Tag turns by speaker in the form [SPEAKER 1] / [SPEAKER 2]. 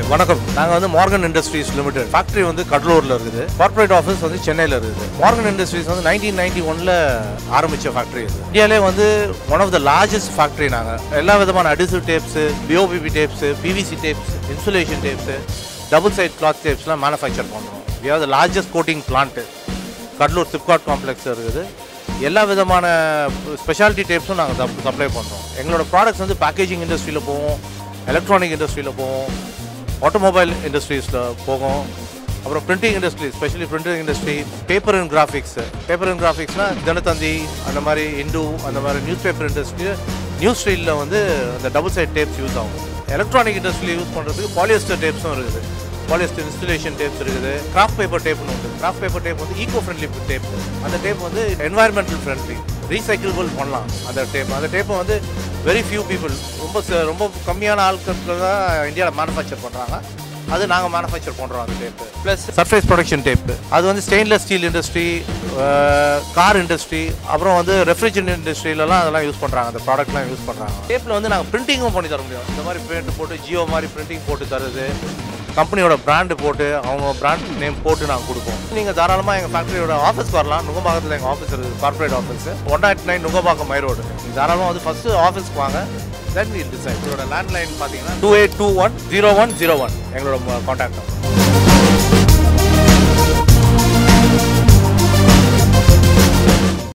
[SPEAKER 1] வணக்கம் நாங்கள் வந்து மார்கன் இண்டஸ்ட்ரீஸ் லிமிடெட் ஃபேக்டரி வந்து கடலூரில் இருக்குது கார்ப்பரேட் ஆஃபீஸ் வந்து சென்னையில் இருக்குது மார்கன் இண்டஸ்ட்ரீஸ் வந்து நைன்டீன் நைன்டி ஒனில் ஆரம்பித்த ஃபேக்ட்ரி இது இந்தியாவிலே வந்து one of the largest factory நாங்கள் எல்லா விதமான adhesive tapes BOPP tapes PVC tapes insulation tapes double side cloth டேப்ஸ்லாம் மேனுஃபேக்சர் பண்ணுறோம் we are the largest coating plant Cuddalore SIPCOT complex இருக்குது எல்லா விதமான ஸ்பெஷாலிட்டி டேப்ஸும் நாங்கள் சப்ளை பண்ணுறோம் எங்களோட ப்ராடக்ட்ஸ் வந்து பேக்கேஜிங் இண்டஸ்ட்ரியில் போவோம் எலக்ட்ரானிக் இண்டஸ்ட்ரியில் போவோம் ஆட்டோமொபைல் இண்டஸ்ட்ரீஸில் போகும் அப்புறம் printing industry specially printing industry paper and graphics paper and கிராஃபிக்ஸ்னால் தினத்தந்தி அந்த மாதிரி இந்து அந்த மாதிரி நியூஸ் பேப்பர் இண்டஸ்ட்ரி நியூஸ் ஸ்டீலில் வந்து அந்த டபுள் சைட் டேப்ஸ் யூஸ் ஆகும் எலக்ட்ரானிக் இண்டஸ்ட்ரியில் யூஸ் பண்ணுறதுக்கு பாலியஸ்டர் டேப்ஸும் இருக்குது பாலிஸ்டர் இன்ஸ்டலேஷன் டேப்ஸ் இருக்குது கிராஃப்ட் பேப்பர் டேப்னு உண்டு கிராஃப்ட் பேப்பர் டேப் வந்து ஈகோ ஃப்ரெண்ட்லி டேப் அந்த டேப் வந்து என்வாயர்மெண்டல் ஃப்ரெண்ட்லி ரீசைக்கிள்பிள் பண்ணலாம் அந்த டேப் அந்த டேப்பை வந்து வெரி ஃபியூ பீப்புள் ரொம்ப ச- ரொம்ப கம்மியான ஆட்கள் தான் இந்தியாவில் மேனுஃபேக்சர் பண்ணுறாங்க அது நாங்கள் மேனுஃபேக்சர் பண்ணுறோம் அந்த tape plus surface production tape அது வந்து stainless steel industry car industry அப்புறம் வந்து ரெஃப்ரிஜரேட் இண்டஸ்ட்ரியிலலாம் அதெல்லாம் யூஸ் பண்ணுறாங்க அந்த ப்ராடக்ட்லாம் யூஸ் பண்ணுறாங்க டேப்பில் வந்து நாங்கள் பிரிண்டிங்கும் பண்ணி தர முடியும் இந்த மாதிரி பிரிண்ட் போட்டு ஜியோ மாதிரி பிரிண்டிங் போட்டு தருது கம்பெனியோட பிராண்டு போட்டு அவங்க பிராண்ட் நேம் போட்டு நாங்கள் கொடுப்போம் நீங்கள் தாராளமாக எங்கள் ஃபேக்ட்ரியோட ஆஃபீஸ்க்கு வரலாம் நுங்கம்பாக்கத்தில் எங்கள் ஆஃபீஸ் இருக்குது corporate office one naught nine Nungambakkam main road நீங்கள் தாராளமாக வந்து ஃபஸ்ட்டு ஆஃபீஸ்க்கு வாங்க தென் வில் டிசைட் இதோட லேண்ட்லைன் பார்த்தீங்கன்னா two eight two one zero one zero one எங்களோட காண்டாக்ட்